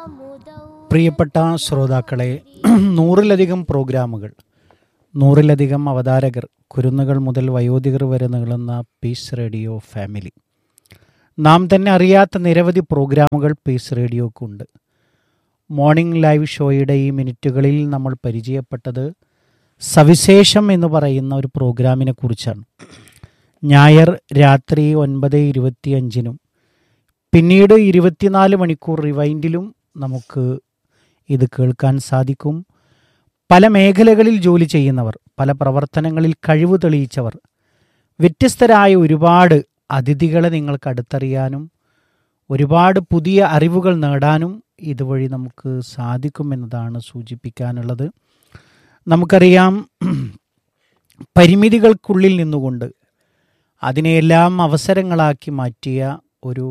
പ്രിയപ്പെട്ട ശ്രോതാക്കളെ നൂറിലധികം പ്രോഗ്രാമുകൾ നൂറിലധികം അവതാരകർ കുരുന്നുകൾ മുതൽ വയോധികർ വരെ നീളുന്ന പീസ് റേഡിയോ ഫാമിലി നാം തന്നെ അറിയാത്ത നിരവധി പ്രോഗ്രാമുകൾ പീസ് റേഡിയോക്കുണ്ട് മോർണിംഗ് ലൈവ് ഷോയുടെ ഈ മിനിറ്റുകളിൽ നമ്മൾ പരിചയപ്പെട്ടത് സവിശേഷം എന്ന് പറയുന്ന ഒരു പ്രോഗ്രാമിനെ കുറിച്ചാണ് ഞായർ രാത്രി ഒൻപത് ഇരുപത്തിയഞ്ചിനും പിന്നീട് ഇരുപത്തിനാല് മണിക്കൂർ റിവൈൻഡിലും നമുക്ക് ഇത് കേൾക്കാൻ സാധിക്കും പല മേഖലകളിൽ ജോലി ചെയ്യുന്നവർ പല പ്രവർത്തനങ്ങളിൽ കഴിവ് തെളിയിച്ചവർ വ്യത്യസ്തരായ ഒരുപാട് അതിഥികളെ നിങ്ങൾക്ക് അടുത്തറിയാനും ഒരുപാട് പുതിയ അറിവുകൾ നേടാനും ഇതുവഴി നമുക്ക് സാധിക്കുമെന്നതാണ് സൂചിപ്പിക്കാനുള്ളത് നമുക്കറിയാം പരിമിതികൾക്കുള്ളിൽ നിന്നുകൊണ്ട് അതിനെയെല്ലാം അവസരങ്ങളാക്കി മാറ്റിയ ഒരു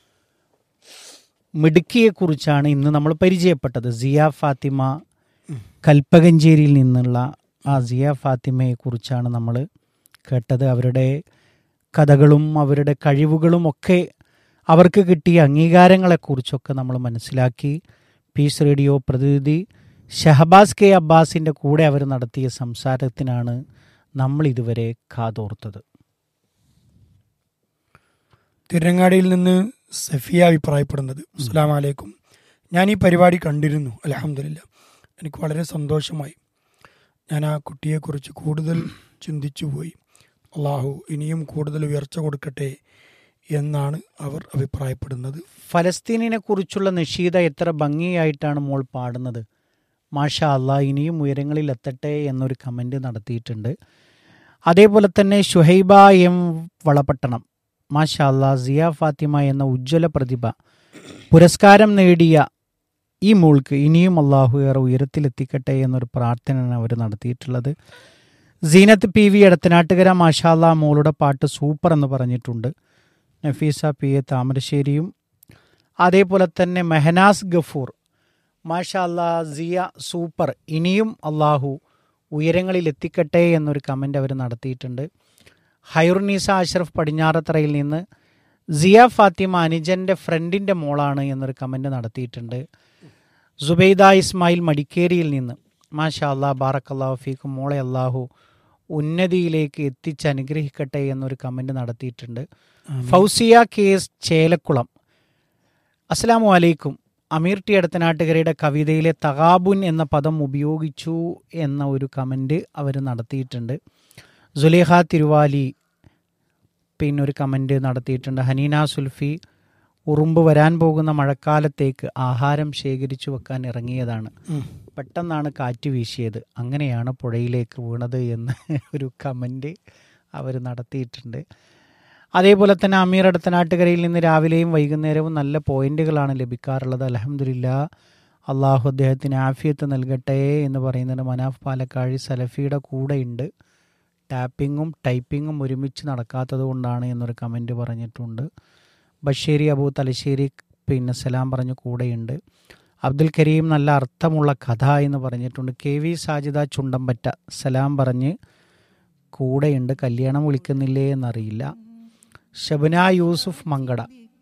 മിടുക്കിയെക്കുറിച്ചാണ് ഇന്ന് നമ്മൾ പരിചയപ്പെട്ടത് സിയ ഫാത്തിമ കൽപ്പകഞ്ചേരിയിൽ നിന്നുള്ള ആ സിയ ഫാത്തിമയെക്കുറിച്ചാണ് നമ്മൾ കേട്ടത് അവരുടെ കഥകളും അവരുടെ കഴിവുകളും ഒക്കെ അവർക്ക് കിട്ടിയ അംഗീകാരങ്ങളെക്കുറിച്ചൊക്കെ നമ്മൾ മനസ്സിലാക്കി പീസ് റേഡിയോ പ്രതിനിധി ഷഹബാസ് കെ അബ്ബാസിൻ്റെ കൂടെ അവർ നടത്തിയ സംസാരത്തിനാണ് നമ്മൾ ഇതുവരെ കാതോർത്തത് തിരങ്ങാടിയിൽ നിന്ന് സഫിയ അഭിപ്രായപ്പെടുന്നത് അസ്സാം വലൈക്കും ഞാൻ ഈ പരിപാടി കണ്ടിരുന്നു അലഹമില്ല എനിക്ക് വളരെ സന്തോഷമായി ഞാൻ ആ കുട്ടിയെക്കുറിച്ച് കൂടുതൽ ചിന്തിച്ചു പോയി അള്ളാഹു ഇനിയും കൂടുതൽ ഉയർച്ച കൊടുക്കട്ടെ എന്നാണ് അവർ അഭിപ്രായപ്പെടുന്നത് ഫലസ്തീനിനെ കുറിച്ചുള്ള നിഷീത എത്ര ഭംഗിയായിട്ടാണ് മോൾ പാടുന്നത് മാഷാ അള്ളാ ഇനിയും ഉയരങ്ങളിൽ എത്തട്ടെ എന്നൊരു കമൻറ്റ് നടത്തിയിട്ടുണ്ട് അതേപോലെ തന്നെ ഷുഹൈബ എം വളപട്ടണം മാഷാ അള്ളാ സിയ ഫാത്തിമ എന്ന ഉജ്ജ്വല പ്രതിഭ പുരസ്കാരം നേടിയ ഈ മോൾക്ക് ഇനിയും അള്ളാഹു ഏറെ ഉയരത്തിലെത്തിക്കട്ടെ എന്നൊരു പ്രാർത്ഥനയാണ് അവർ നടത്തിയിട്ടുള്ളത് സീനത്ത് പി വി എടത്തനാട്ടുകര മാഷാ അള്ളാ മോളുടെ പാട്ട് സൂപ്പർ എന്ന് പറഞ്ഞിട്ടുണ്ട് നഫീസ പി എ താമരശ്ശേരിയും അതേപോലെ തന്നെ മെഹനാസ് ഗഫൂർ മാഷാ അല്ലാ സിയ സൂപ്പർ ഇനിയും അള്ളാഹു ഉയരങ്ങളിൽ എത്തിക്കട്ടെ എന്നൊരു കമൻ്റ് അവർ നടത്തിയിട്ടുണ്ട് ഹൈറുനീസ അഷ്റഫ് പടിഞ്ഞാറത്തറയിൽ നിന്ന് സിയ ഫാത്തിമ അനുജൻ്റെ ഫ്രണ്ടിൻ്റെ മോളാണ് എന്നൊരു കമൻ്റ് നടത്തിയിട്ടുണ്ട് സുബൈദ ഇസ്മായിൽ മടിക്കേരിയിൽ നിന്ന് മാഷാ അല്ലാ ബാറക്കല്ലാഹു ഫീക്കും മോളെ അള്ളാഹു ഉന്നതിയിലേക്ക് എത്തിച്ച് അനുഗ്രഹിക്കട്ടെ എന്നൊരു കമൻ്റ് നടത്തിയിട്ടുണ്ട് ഫൗസിയ കേസ് ചേലക്കുളം അസ്സലാമു അലൈക്കും അമീർ ടി അടുത്തനാട്ടുകരയുടെ കവിതയിലെ തകാബുൻ എന്ന പദം ഉപയോഗിച്ചു എന്ന ഒരു കമൻറ്റ് അവർ നടത്തിയിട്ടുണ്ട് സുലേഖ തിരുവാലി പിന്നെ ഒരു കമൻറ്റ് നടത്തിയിട്ടുണ്ട് ഹനീന സുൽഫി ഉറുമ്പ് വരാൻ പോകുന്ന മഴക്കാലത്തേക്ക് ആഹാരം ശേഖരിച്ചു വെക്കാൻ ഇറങ്ങിയതാണ് പെട്ടെന്നാണ് കാറ്റ് വീശിയത് അങ്ങനെയാണ് പുഴയിലേക്ക് വീണത് എന്ന് ഒരു കമൻറ്റ് അവർ നടത്തിയിട്ടുണ്ട് അതേപോലെ തന്നെ അമീർ അടുത്തനാട്ടുകരയിൽ നിന്ന് രാവിലെയും വൈകുന്നേരവും നല്ല പോയിന്റുകളാണ് ലഭിക്കാറുള്ളത് അലഹമില്ല അള്ളാഹു അദ്ദേഹത്തിന് ആഫിയത്ത് നൽകട്ടെ എന്ന് പറയുന്നത് മനാഫ് പാലക്കാഴി സലഫിയുടെ കൂടെയുണ്ട് ടാപ്പിങ്ങും ടൈപ്പിങ്ങും ഒരുമിച്ച് നടക്കാത്തത് കൊണ്ടാണ് എന്നൊരു കമൻറ്റ് പറഞ്ഞിട്ടുണ്ട് ബഷീരി അബൂ തലശ്ശേരി പിന്നെ സലാം പറഞ്ഞ് കൂടെയുണ്ട് അബ്ദുൽ കരീം നല്ല അർത്ഥമുള്ള കഥ എന്ന് പറഞ്ഞിട്ടുണ്ട് കെ വി സാജിദ ചുണ്ടമ്പറ്റ സലാം പറഞ്ഞ് കൂടെയുണ്ട് കല്യാണം വിളിക്കുന്നില്ലേ എന്നറിയില്ല ഷബന യൂസുഫ് മങ്കട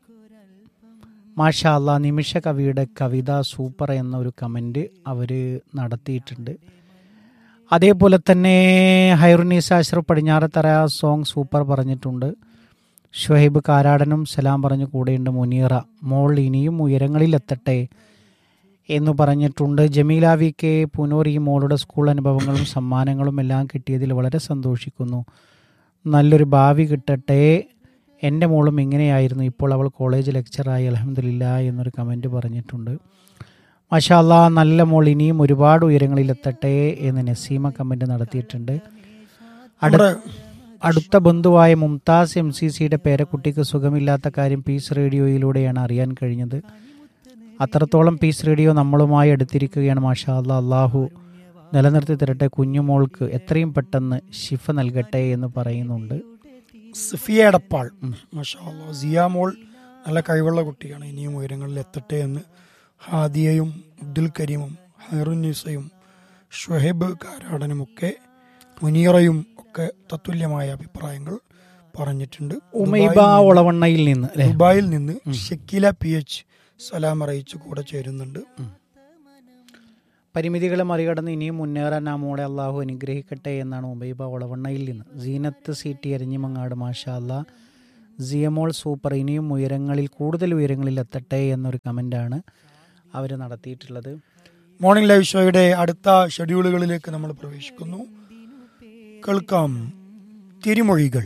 മാഷാ അല്ലാ നിമിഷ കവിയുടെ കവിത സൂപ്പർ എന്നൊരു കമൻറ്റ് അവർ നടത്തിയിട്ടുണ്ട് അതേപോലെ തന്നെ ഹൈറുനീസ അഷ്റഫ് പടിഞ്ഞാറത്തറ സോങ് സൂപ്പർ പറഞ്ഞിട്ടുണ്ട് ഷുഹൈബ് കാരാടനും സലാം പറഞ്ഞു കൂടെയുണ്ട് മുനീറ മോൾ ഇനിയും ഉയരങ്ങളിലെത്തട്ടെ എന്ന് പറഞ്ഞിട്ടുണ്ട് ജമീല വി കെ പുനൂർ ഈ മോളുടെ സ്കൂൾ അനുഭവങ്ങളും സമ്മാനങ്ങളും എല്ലാം കിട്ടിയതിൽ വളരെ സന്തോഷിക്കുന്നു നല്ലൊരു ഭാവി കിട്ടട്ടെ എൻ്റെ മോളും ഇങ്ങനെയായിരുന്നു ഇപ്പോൾ അവൾ കോളേജ് ലെക്ചറായി അലഹമില്ല എന്നൊരു കമൻറ്റ് പറഞ്ഞിട്ടുണ്ട് മഷാല്ല നല്ല മോൾ ഇനിയും ഒരുപാട് ഉയരങ്ങളിലെത്തട്ടെ എന്ന് നസീമ കമൻറ്റ് നടത്തിയിട്ടുണ്ട് അടു അടുത്ത ബന്ധുവായ മുംതാസ് എം സി സിയുടെ പേരക്കുട്ടിക്ക് സുഖമില്ലാത്ത കാര്യം പീസ് റേഡിയോയിലൂടെയാണ് അറിയാൻ കഴിഞ്ഞത് അത്രത്തോളം പീസ് റേഡിയോ നമ്മളുമായി അടുത്തിരിക്കുകയാണ് മാഷാ അല്ലാ അള്ളാഹു നിലനിർത്തി തരട്ടെ കുഞ്ഞുമോൾക്ക് എത്രയും പെട്ടെന്ന് ഷിഫ നൽകട്ടെ എന്ന് പറയുന്നുണ്ട് സഫിയ എടപ്പാൾ മാഷാ അല്ലാ. സിയ മോൾ നല്ല കഴിവുള്ള കുട്ടിയാണ് ഇനിയും ഉയരങ്ങളിൽ എത്തട്ടെ എന്ന് ഹാദിയയും അബ്ദുൽ കരീമും ഹൈറുന്നീസയും ഷുഹൈബ് കാരാടനുമൊക്കെ മുനീറയും ഒക്കെ തത്തുല്യമായ അഭിപ്രായങ്ങൾ പറഞ്ഞിട്ടുണ്ട് ഉമൈബ ദുബായിൽ നിന്ന്- ഒളവണ്ണയിൽ നിന്ന് അല്ലേ ദുബായിൽ നിന്ന് ഷക്കീല പി എച്ച് സലാം അറിയിച്ചു കൂടെ ചേരുന്നുണ്ട് പരിമിതികളെ മറികടന്ന് ഇനിയും മുന്നേറാൻ നമ്മോടെ അള്ളാഹു അനുഗ്രഹിക്കട്ടെ എന്നാണ് ഉബൈബ ഒളവണ്ണയിൽ നിന്ന് സീനത്ത് സീറ്റി എരഞ്ഞിമങ്ങാട് മാഷാ അല്ലാ സിയമോൾ സൂപ്പർ ഇനിയും ഉയരങ്ങളിൽ കൂടുതൽ ഉയരങ്ങളിൽ എത്തട്ടെ എന്നൊരു കമൻ്റാണ് അവർ നടത്തിയിട്ടുള്ളത് മോർണിംഗ് ലൈവ് ഷോയുടെ അടുത്ത ഷെഡ്യൂളുകളിലേക്ക് നമ്മൾ പ്രവേശിക്കുന്നു കേൾക്കാം തിരുമൊഴികൾ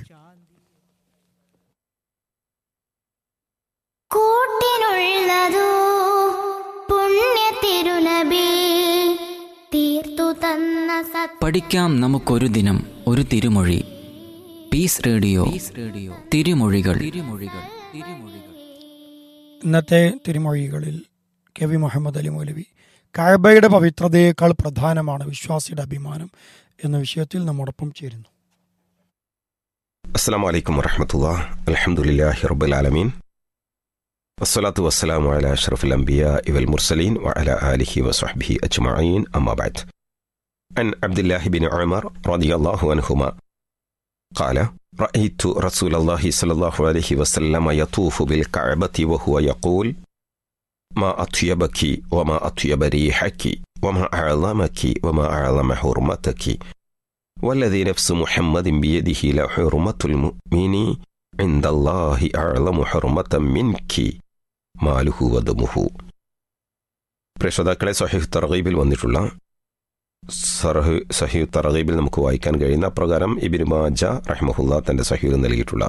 കൂട്ടിനുള്ളതോ പുണ്യ തിരുനബി തീർത്തു തന്ന സത് പഠിക്കാം നമുക്കൊരു ദിനം ഒരു തിരുമൊഴി പീസ് റേഡിയോ റേഡിയോ തിരുമൊഴികൾ തിരുമൊഴികൾ തിരുമൊഴികൾ ഇന്നത്തെ തിരുമൊഴികളിൽ കെ വി മുഹമ്മദ് അലി മൗലവി കായബയുടെ പവിത്രതയേക്കാൾ പ്രധാനമാണ് വിശ്വാസിയുടെ അഭിമാനം എന്ന വിഷയത്തിൽ നമ്മോടൊപ്പം ചേരുന്നു السلام عليكم ورحمة الله الحمد لله رب العالمين والصلاة والسلام على أشرف الأنبياء والمرسلين وعلى آله وصحبه أجمعين أما بعد عن عبد الله بن عمر رضي الله عنهما قال رأيت رسول الله صلى الله عليه وسلم يطوف بالكعبة وهو يقول ما أطيبك وما أطيب ريحك وما أعظمك وما أعظم حرمتك والذي نفس محمد بيده لحرمة المؤمن عند الله أعظم حرمة منك മാലുഹു വദമുഹു പ്രേക്ഷതാക്കളെ സഹീഹ് തറഗീബിൽ വന്നിട്ടുള്ള സർഹ് സഹീഹ് തറഗീബിൽ നമുക്ക് വായിക്കാൻ കഴിയുന്ന പ്രകാരം ഇബിൻ മാജ റഹ്മഹുല്ല തന്റെ സഹീൽ നൽകിയിട്ടുള്ള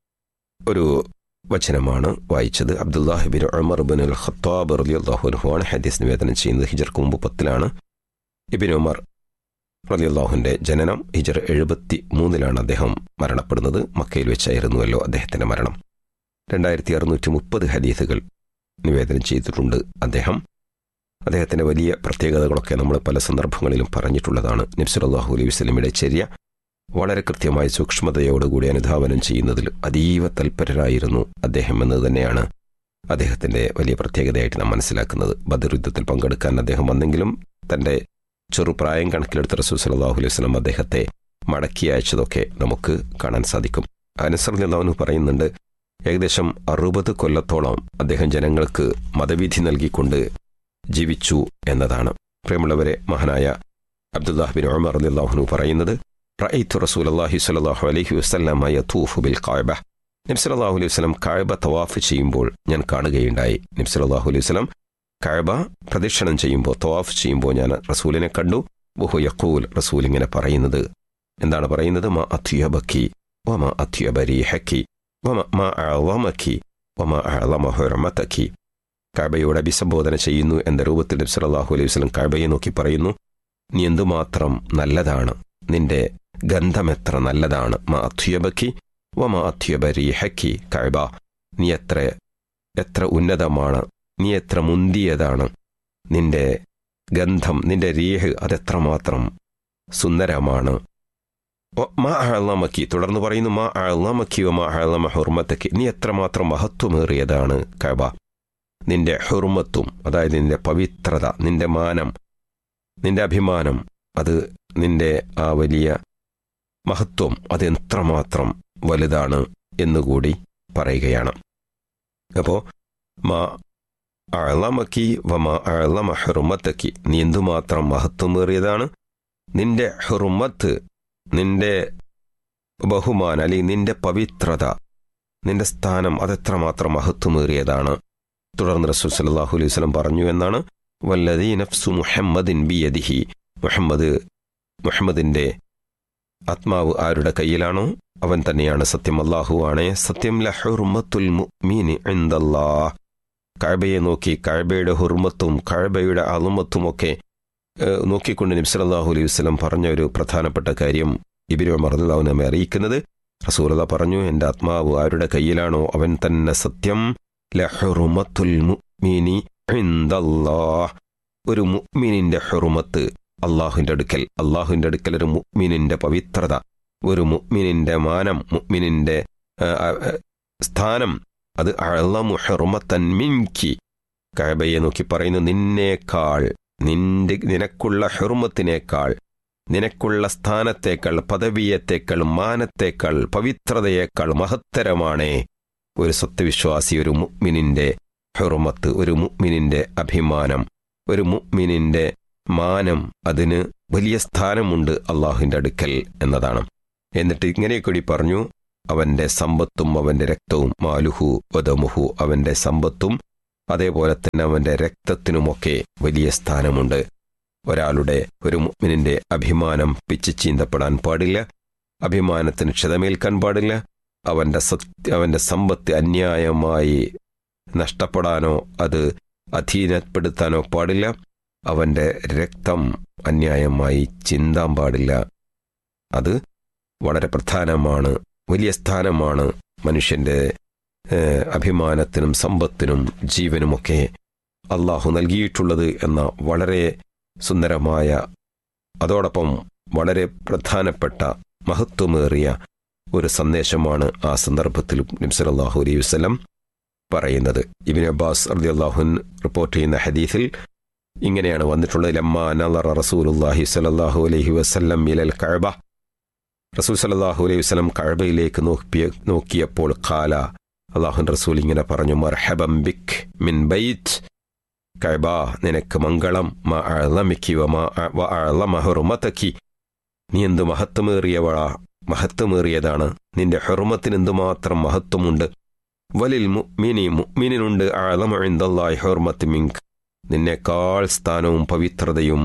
ഒരു വചനമാണ് വായിച്ചത് അബ്ദുല്ലാഹിബിൻ ഉമർ ബിൻ അൽ ഖത്താബ് റളിയല്ലാഹു അൻഹു ആണ് ഹദീസ് നിവേദനം ചെയ്യുന്നത് ഹിജർക്ക് മുമ്പ് പത്തിലാണ് ഇബിൻ ഉമർ റലിയല്ലാഹുവിന്റെ ജനനം ഹിജർ എഴുപത്തി മൂന്നിലാണ് അദ്ദേഹം മരണപ്പെടുന്നത് മക്കയിൽ വെച്ചായിരുന്നുവല്ലോ അദ്ദേഹത്തിന്റെ മരണം രണ്ടായിരത്തി അറുന്നൂറ്റി മുപ്പത് ഹദീസുകൾ നിവേദനം ചെയ്തിട്ടുണ്ട് അദ്ദേഹം അദ്ദേഹത്തിന്റെ വലിയ പ്രത്യേകതകളൊക്കെ നമ്മൾ പല സന്ദർഭങ്ങളിലും പറഞ്ഞിട്ടുള്ളതാണ് നബ്സുലല്ലാഹു അലൈഹി വസ്ലമിയുടെ ചര്യ വളരെ കൃത്യമായി സൂക്ഷ്മതയോടുകൂടി അനുധാവനം ചെയ്യുന്നതിൽ അതീവ തൽപരരായിരുന്നു അദ്ദേഹം എന്നത് തന്നെയാണ് അദ്ദേഹത്തിന്റെ വലിയ പ്രത്യേകതയായിട്ട് നാം മനസ്സിലാക്കുന്നത് ബദർ യുദ്ധത്തിൽ പങ്കെടുക്കാൻ അദ്ദേഹം വന്നെങ്കിലും തന്റെ ചെറുപ്രായം കണക്കിലെടുത്ത റസൂൽ സലാഹു അലൈഹി വസ്ലം അദ്ദേഹത്തെ മടക്കി അയച്ചതൊക്കെ നമുക്ക് കാണാൻ സാധിക്കും അനുസറിഞ്ഞു പറയുന്നുണ്ട് ഏകദേശം അറുപത് കൊല്ലത്തോളം അദ്ദേഹം ജനങ്ങൾക്ക് മതവിധി നൽകിക്കൊണ്ട് ജീവിച്ചു എന്നതാണ് പ്രിയമുള്ളവരെ മഹാനായ അബ്ദുല്ലാഹിബിൻ ഉമർ അള്ളാഹുനു പറയുന്നത് റഅയ്തു റസൂലല്ലാഹി സ്വല്ലല്ലാഹു അലൈഹി വസല്ലം യതൂഫു ബിൽ കഅബ നബി സല്ലല്ലാഹു അലൈഹി വസല്ലം കഅബ തവാഫ് ചെയ്യുമ്പോൾ ഞാൻ കാണുകയുണ്ടായി നബി സല്ലല്ലാഹു അലൈഹി വസല്ലം കഅബ പ്രദക്ഷിണം ചെയ്യുമ്പോൾ തവാഫ് ചെയ്യുമ്പോൾ ഞാൻ റസൂലിനെ കണ്ടു ബഹു യഖൂൽ റസൂൽ ഇങ്ങനെ പറയുന്നത് എന്താണ് പറയുന്നത് മാ അത്യബക്കി വമാ അത്യബ റീഹക്കി വമ മാ അഅളമക്കി വമാ അഅളമ ഹുർമതക്കി കഅബയോട് അഭിസംബോധന ചെയ്യുന്നു എന്ന രൂപത്തിൽ നബി സല്ലല്ലാഹു അലൈഹി വസല്ലം കഅബയെ നോക്കി പറയുന്നു നീ എന്തുമാത്രം നല്ലതാണ് നിന്റെ ഗന്ധം എത്ര നല്ലതാണ് മാ അത്യബക്കി വമാ അത്യബ റീഹക്കി കഅബ നീ എത്ര എത്ര ഉന്നതമാണ് നീ എത്ര മുന്തിയതാണ് നിന്റെ ഗന്ധം നിന്റെ രീഹ് അതെത്രമാത്രം സുന്ദരമാണ് ഒ- മാ അഴലമക്കി തുടർന്ന് പറയുന്നു മാ അഴലമക്കി ഒ മാ അഴലമ ഹുർമത്തക്കി നീ എത്രമാത്രം മഹത്വമേറിയതാണ് കബ നിന്റെ ഹുർമത്തും അതായത് നിന്റെ പവിത്രത നിന്റെ മാനം നിന്റെ അഭിമാനം അത് നിന്റെ ആ വലിയ മഹത്വം അത് എത്രമാത്രം വലുതാണ് എന്നുകൂടി പറയുകയാണ് അപ്പോൾ മാ അളമക്കി വമ അളമ ഹെറുമത്തക്കി നീ എന്തുമാത്രം മഹത്വമേറിയതാണ് നിന്റെ ഹെറുമത്ത് നിന്റെ ബഹുമാനം അല്ലെങ്കിൽ നിന്റെ പവിത്രത നിന്റെ സ്ഥാനം അതെത്രമാത്രം മഹത്വമേറിയതാണ് തുടർന്ന് റസൂൽ സല്ലല്ലാഹു അലൈഹി വസല്ലം പറഞ്ഞു എന്നാണ് വല്ലദീ നഫ്സു മുഹമ്മദിൻ ബിയദിഹി മുഹമ്മദ് മുഹമ്മദിന്റെ ആത്മാവ് ആരുടെ കയ്യിലാണോ അവൻ തന്നെയാണ് സത്യം അല്ലാഹുവാണേ സത്യം ലഹുർമത്തുൽ മുഅ്മിനി ഇൻദല്ലാഹ് കഴബയെ നോക്കി കഴബയുടെ ഹുർമത്തും കഴബയുടെ അളുമത്തുമൊക്കെ ഏഹ്, നോക്കിക്കൊണ്ട് നബി സല്ലല്ലാഹു അലൈഹി വസല്ലം പറഞ്ഞ ഒരു പ്രധാനപ്പെട്ട കാര്യം ഇബിനു മറദാഹു നമ്മെ അറിയിക്കുന്നത് റസൂലത പറഞ്ഞു എൻ്റെ ആത്മാവ് ആരുടെ കയ്യിലാണോ അവൻ തന്നെ സത്യം ലഹുറുമത്തുൽ മുഅ്മിനി ഇൻദല്ലാഹ് ഒരു മുഅ്മിനിന്റെ ഹുറുമത്ത് അള്ളാഹുവിൻ്റെ അടുക്കൽ അള്ളാഹുവിൻ്റെ അടുക്കൽ ഒരു മുഅ്മിനിന്റെ പവിത്രത ഒരു മുഅ്മിനിന്റെ മാനം മുഅ്മിനിന്റെ ആ, ആ, ആ, സ്ഥാനം അത് അളമു ഹെറുമത്തൻ മിൻകി കഴബയെ നോക്കി പറയുന്നു നിന്നേക്കാൾ നിന്റെ നിനക്കുള്ള ഹെറുമത്തിനേക്കാൾ നിനക്കുള്ള സ്ഥാനത്തേക്കാൾ പദവിയത്തേക്കാൾ മാനത്തേക്കാൾ പവിത്രതയേക്കാൾ മഹത്തരമാണേ ഒരു സത്യവിശ്വാസി ഒരു മുഅ്മിനിന്റെ ഹെറുമത്ത് ഒരു മുഅ്മിനിന്റെ അഭിമാനം ഒരു മുഅ്മിനിന്റെ മാനം അതിന് വലിയ സ്ഥാനമുണ്ട് അള്ളാഹുവിൻ്റെ അടുക്കൽ എന്നതാണ് എന്നിട്ട് ഇങ്ങനെ കൂടി പറഞ്ഞു അവന്റെ സമ്പത്തും അവന്റെ രക്തവും മാലുഹു വദമുഹു അവന്റെ സമ്പത്തും അതേപോലെ തന്നെ അവന്റെ രക്തത്തിനുമൊക്കെ വലിയ സ്ഥാനമുണ്ട് ഒരാളുടെ ഒരു മുഅ്മിനിന്റെ അഭിമാനം പിച്ചു ചീന്തപ്പെടാൻ പാടില്ല അഭിമാനത്തിന് ക്ഷതമേൽക്കാൻ പാടില്ല അവന്റെ സത്യ അവന്റെ സമ്പത്ത് അന്യായമായി നഷ്ടപ്പെടാനോ അത് അധീനപ്പെടുത്താനോ പാടില്ല അവന്റെ രക്തം അന്യായമായി ചിന്താൻ പാടില്ല അത് വളരെ പ്രധാനമാണ് വലിയ സ്ഥാനമാണ് മനുഷ്യന്റെ ഏഹ്, അഭിമാനത്തിനും സമ്പത്തിനും ജീവനുമൊക്കെ അള്ളാഹു നൽകിയിട്ടുള്ളത് എന്ന വളരെ സുന്ദരമായ അതോടൊപ്പം വളരെ പ്രധാനപ്പെട്ട മഹത്വമേറിയ ഒരു സന്ദേശമാണ് ആ സന്ദർഭത്തിൽ നബ്സലാഹു അലൈഹി വസ്ലം പറയുന്നത് ഇബിൻ അബ്ബാസ് അർദി അള്ളാഹുൻ റിപ്പോർട്ട് ചെയ്യുന്ന ഹദീസിൽ ഇങ്ങനെയാണ് വന്നിട്ടുള്ളത് ലമ്മ നളറ റസൂലുല്ലാഹി സ്വല്ലല്ലാഹു അലൈഹി വസല്ലം ഇലൽ കഅബ റസൂൽ സല്ലല്ലാഹു അലൈഹി വസല്ലം കഅബയിലേക്ക് നോക്കിയ നോക്കിയപ്പോൾ ഖാല അള്ളാഹുൻ റസൂൽ ഇങ്ങനെ പറഞ്ഞു മർഹബം ബിക് മിൻ ബൈറ്റ് കഅബ നിനക്ക് മംഗളം മാ അഅലമിക്കി വമാ അ- വ അഅലമ ഹുർമതക്കി നീ എന്ത് മഹത്വമേറിയവളാ മഹത്വമേറിയതാണ് നിന്റെ ഹെറുമത്തിന് എന്തുമാത്രം മഹത്വമുണ്ട് വലിൽ മുഅ്മിനി മുഅ്മിനിനുണ്ട് അഅലമു ഇൻദല്ലാഹി ഹുർമത്ത് മിൻക് നിന്നേക്കാൾ സ്ഥാനവും പവിത്രതയും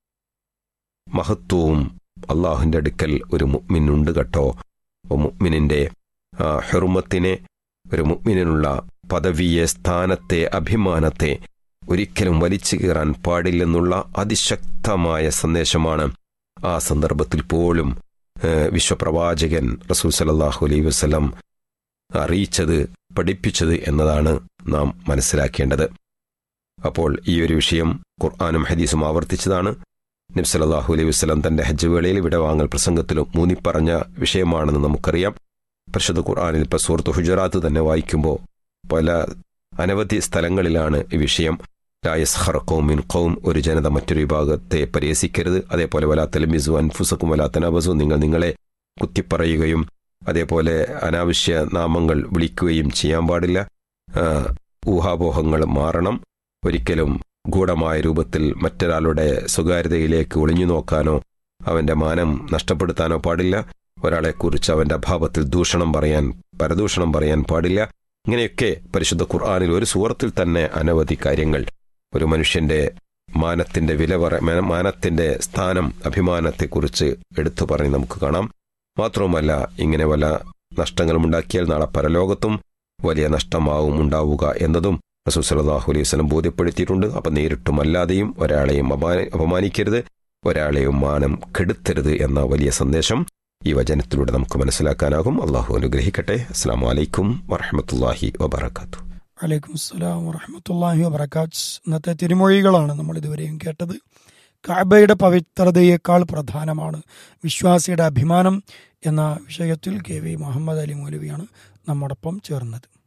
മഹത്വവും അള്ളാഹുവിൻ്റെ അടുക്കൽ ഒരു മുഅ്മിനുണ്ട് കേട്ടോ അപ്പോൾ മുഅ്മിനിൻ്റെ ആ ഹെറുമത്തിനെ ഒരു മുഅ്മിനിനുള്ള പദവിയെ സ്ഥാനത്തെ അഭിമാനത്തെ ഒരിക്കലും വലിച്ചു കീറാൻ പാടില്ലെന്നുള്ള അതിശക്തമായ സന്ദേശമാണ് ആ സന്ദർഭത്തിൽ പോലും ഏഹ്, വിശ്വപ്രവാചകൻ റസൂൽ സലല്ലാഹു അലൈഹി വസ്ലം അറിയിച്ചത് പഠിപ്പിച്ചത് എന്നതാണ് നാം മനസ്സിലാക്കേണ്ടത് അപ്പോൾ ഈ ഒരു വിഷയം ഖുർആാനും ഹദീസും ആവർത്തിച്ചതാണ് നബ്സലല്ലാഹു അലൈഹി വസ്ലം തന്റെ ഹജ്ജ് വേളയിൽ വിടവാങ്ങൽ പ്രസംഗത്തിലും മൂന്നിപ്പറഞ്ഞ വിഷയമാണെന്ന് നമുക്കറിയാം പരിശുദ്ധ ഖുർആാനിൽ ഇപ്പോൾ സൂറത്ത് ഹുജറാത്ത് തന്നെ വായിക്കുമ്പോൾ പല അനവധി സ്ഥലങ്ങളിലാണ് ഈ വിഷയം ലായസ്ഹർ കൗമിൻ കൗം ഒരു ജനത മറ്റൊരു വിഭാഗത്തെ പരിഹസിക്കരുത് അതേപോലെ വലാ തെലമിസു അൻഫുസക്കും വലാ തനബസു നിങ്ങൾ നിങ്ങളെ കുത്തിപ്പറയുകയും അതേപോലെ അനാവശ്യ നാമങ്ങൾ വിളിക്കുകയും ചെയ്യാൻ പാടില്ല ആ, ഊഹാപോഹങ്ങൾ മാറണം ഒരിക്കലും ഗൂഢമായ രൂപത്തിൽ മറ്റൊരാളുടെ സ്വകാര്യതയിലേക്ക് ഒളിഞ്ഞു നോക്കാനോ അവന്റെ മാനം നഷ്ടപ്പെടുത്താനോ പാടില്ല ഒരാളെക്കുറിച്ച് അവന്റെ അഭാവത്തിൽ ദൂഷണം പറയാൻ പരദൂഷണം പറയാൻ പാടില്ല ഇങ്ങനെയൊക്കെ പരിശുദ്ധ ഖുർആാനിൽ ഒരു സൂറത്തിൽ തന്നെ അനവധി കാര്യങ്ങൾ ഒരു മനുഷ്യന്റെ മാനത്തിന്റെ വില പറ മാന- മാനത്തിന്റെ സ്ഥാനം അഭിമാനത്തെക്കുറിച്ച് എടുത്തു പറഞ്ഞ് നമുക്ക് കാണാം മാത്രവുമല്ല ഇങ്ങനെ വല്ല നഷ്ടങ്ങളും ഉണ്ടാക്കിയാൽ നാളെ പരലോകത്തും വലിയ നഷ്ടമാവും ഉണ്ടാവുക എന്നതും റസൂൽ സല്ലല്ലാഹു അലൈഹി വസല്ലം ബോധ്യപ്പെടുത്തിയിട്ടുണ്ട് അപ്പം നേരിട്ടും അല്ലാതെയും ഒരാളെയും അപമാനി- അപമാനിക്കരുത് ഒരാളെയും മാനം കെടുത്തരുത് എന്ന വലിയ സന്ദേശം ഈ വചനത്തിലൂടെ നമുക്ക് മനസ്സിലാക്കാനാകും അള്ളാഹു അനുഗ്രഹിക്കട്ടെ അസ്സാം വലൈക്കും വറഹമത്തല്ലാഹി വബർക്കാത്തു വലൈക്കും അസ്സലാം വറഹമത്തല്ലാഹി വബർക്കാത്ത് ഇന്നത്തെ തിരുമൊഴികളാണ് നമ്മൾ ഇതുവരെയും കേട്ടത് കാബയുടെ പവിത്രതയേക്കാൾ പ്രധാനമാണ് വിശ്വാസിയുടെ അഭിമാനം എന്ന വിഷയത്തിൽ കെ വി മുഹമ്മദ് അലി മൗലവിയാണ് നമ്മോടൊപ്പം ചേർന്നത്